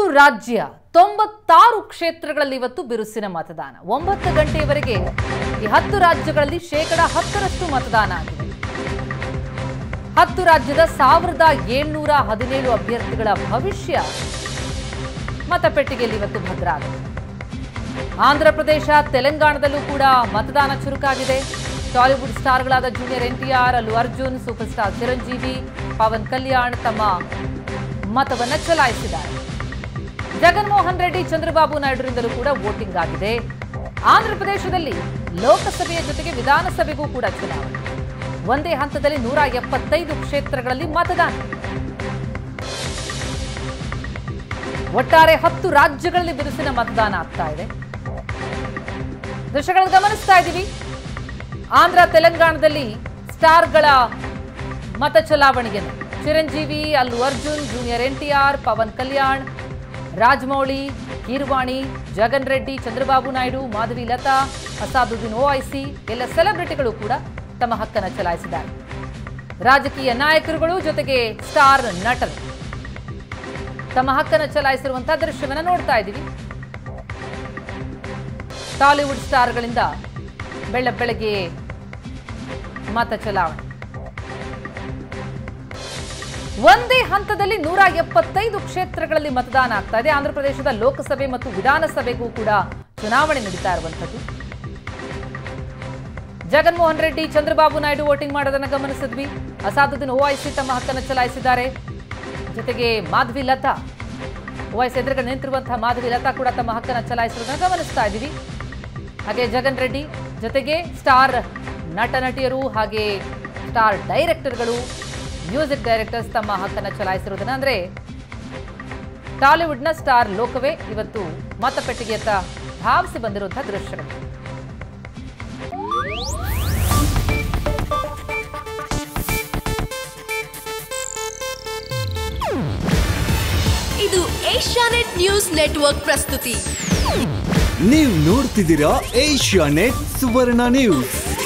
ರಾಜ್ಯ ತೊಂಬತ್ತಾರು ಕ್ಷೇತ್ರಗಳಲ್ಲಿ ಇವತ್ತು ಬಿರುಸಿನ ಮತದಾನ ಒಂಬತ್ತು ಗಂಟೆಯವರೆಗೆ ಈ ಹತ್ತು ರಾಜ್ಯಗಳಲ್ಲಿ ಶೇಕಡ ಹತ್ತರಷ್ಟು ಮತದಾನ ಆಗಿದೆ ಹತ್ತು ರಾಜ್ಯದ ಸಾವಿರದ ಏಳ್ನೂರ ಹದಿನೇಳು ಅಭ್ಯರ್ಥಿಗಳ ಭವಿಷ್ಯ ಮತಪೆಟ್ಟಿಗೆಯಲ್ಲಿ ಇವತ್ತು ಭದ್ರ ಆಗಿದೆ ಆಂಧ್ರ ಪ್ರದೇಶ ತೆಲಂಗಾಣದಲ್ಲೂ ಕೂಡ ಮತದಾನ ಚುರುಕಾಗಿದೆ ಟಾಲಿವುಡ್ ಸ್ಟಾರ್ಗಳಾದ junior NTR Allu Arjun super star Chiranjeevi Pawan Kalyan ತಮ್ಮ ಮತವನ್ನ ಚಲಾಯಿಸಿದ್ದಾರೆ ಜಗನ್ಮೋಹನ್ ರೆಡ್ಡಿ ಚಂದ್ರಬಾಬು ನಾಯ್ಡುರಿಂದಲೂ ಕೂಡ ವೋಟಿಂಗ್ ಆಗಿದೆ ಆಂಧ್ರ ಪ್ರದೇಶದಲ್ಲಿ ಲೋಕಸಭೆಯ ಜೊತೆಗೆ ವಿಧಾನಸಭೆಗೂ ಕೂಡ ಚುನಾವಣೆ ಒಂದೇ ಹಂತದಲ್ಲಿ ನೂರ ಎಪ್ಪತ್ತೈದು ಕ್ಷೇತ್ರಗಳಲ್ಲಿ ಮತದಾನ ಒಟ್ಟಾರೆ ಹತ್ತು ರಾಜ್ಯಗಳಲ್ಲಿ ಬಿರುಸಿನ ಮತದಾನ ಆಗ್ತಾ ಇದೆ ದೃಶ್ಯಗಳನ್ನು ಗಮನಿಸ್ತಾ ಇದ್ದೀವಿ ಆಂಧ್ರ ತೆಲಂಗಾಣದಲ್ಲಿ ಸ್ಟಾರ್ಗಳ ಮತ ಚಲಾವಣೆಯನ್ನು ಚಿರಂಜೀವಿ ಅಲ್ಲು ಅರ್ಜುನ್ ಜೂನಿಯರ್ ಎನ್ಟಿಆರ್ ಪವನ್ ಕಲ್ಯಾಣ್ ರಾಜಮೌಳಿ ಕೀರ್ವಾಣಿ ಜಗನ್ ರೆಡ್ಡಿ ಚಂದ್ರಬಾಬು ನಾಯ್ಡು ಮಾಧವಿ ಲತಾ ಅಸಾದುದ್ದೀನ್ ಓವೈಸಿ ಎಲ್ಲ ಸೆಲೆಬ್ರಿಟಿಗಳು ಕೂಡ ತಮ್ಮ ಹಕ್ಕನ್ನು ಚಲಾಯಿಸಿದ್ದಾರೆ ರಾಜಕೀಯ ನಾಯಕರುಗಳು ಜೊತೆಗೆ ಸ್ಟಾರ್ ನಟರು ತಮ್ಮ ಹಕ್ಕನ್ನು ಚಲಾಯಿಸಿರುವಂತಹ ದೃಶ್ಯವನ್ನ ನೋಡ್ತಾ ಇದ್ದೀವಿ ಟಾಲಿವುಡ್ ಸ್ಟಾರ್ಗಳಿಂದ ಬೆಳ್ಳ ಬೆಳಗ್ಗೆ ಮತ ಚಲಾವಣೆ ಒಂದೇ ಹಂತದಲ್ಲಿ ನೂರ ಎಪ್ಪತ್ತೈದು ಕ್ಷೇತ್ರಗಳಲ್ಲಿ ಮತದಾನ ಆಗ್ತಾ ಇದೆ ಆಂಧ್ರ ಪ್ರದೇಶದ ಲೋಕಸಭೆ ಮತ್ತು ವಿಧಾನಸಭೆಗೂ ಕೂಡ ಚುನಾವಣೆ ನಡೀತಾ ಇರುವಂಥದ್ದು ಜಗನ್ಮೋಹನ್ ರೆಡ್ಡಿ ಚಂದ್ರಬಾಬು ನಾಯ್ಡು ವೋಟಿಂಗ್ ಮಾಡೋದನ್ನ ಗಮನಿಸಿದ್ವಿ ಅಸಾದುದ್ದೀನ್ ಓವೈಸಿ ತಮ್ಮ ಹಕ್ಕನ್ನು ಚಲಾಯಿಸಿದ್ದಾರೆ ಜೊತೆಗೆ ಮಾಧವಿ ಲತಾ ಓವೈಸಿ ಎದುರುಗಡೆ ನಿಂತಿರುವಂತಹ ಮಾಧವಿ ಲತಾ ಕೂಡ ತಮ್ಮ ಹಕ್ಕನ್ನು ಚಲಾಯಿಸಿರೋದನ್ನ ಗಮನಿಸ್ತಾ ಇದ್ದೀವಿ ಹಾಗೆ ಜಗನ್ ರೆಡ್ಡಿ ಜೊತೆಗೆ ಸ್ಟಾರ್ ನಟ ನಟಿಯರು ಹಾಗೆ ಸ್ಟಾರ್ ಡೈರೆಕ್ಟರ್ಗಳು ಮ್ಯೂಸಿಕ್ ಡೈರೆಕ್ಟರ್ಸ್ ತಮ್ಮ ಹಕ್ಕನ್ನು ಚಲಾಯಿಸಿರುವುದನ್ನ ಅಂದ್ರೆ ಟಾಲಿವುಡ್ನ ಸ್ಟಾರ್ ಲೋಕವೇ ಇವತ್ತು ಮತಪೆಟ್ಟಿಗೆಯತ್ತ ಧಾವಿಸಿ ಬಂದಿರುವಂತಹ ದೃಶ್ಯಗಳು ಇದು ಏಷ್ಯಾನೆಟ್ ನ್ಯೂಸ್ ನೆಟ್ವರ್ಕ್ ಪ್ರಸ್ತುತಿ ನೀವು ನೋಡ್ತಿದ್ದೀರಾ ಏಷ್ಯಾ ನೆಟ್ ಸುವರ್ಣ ನ್ಯೂಸ್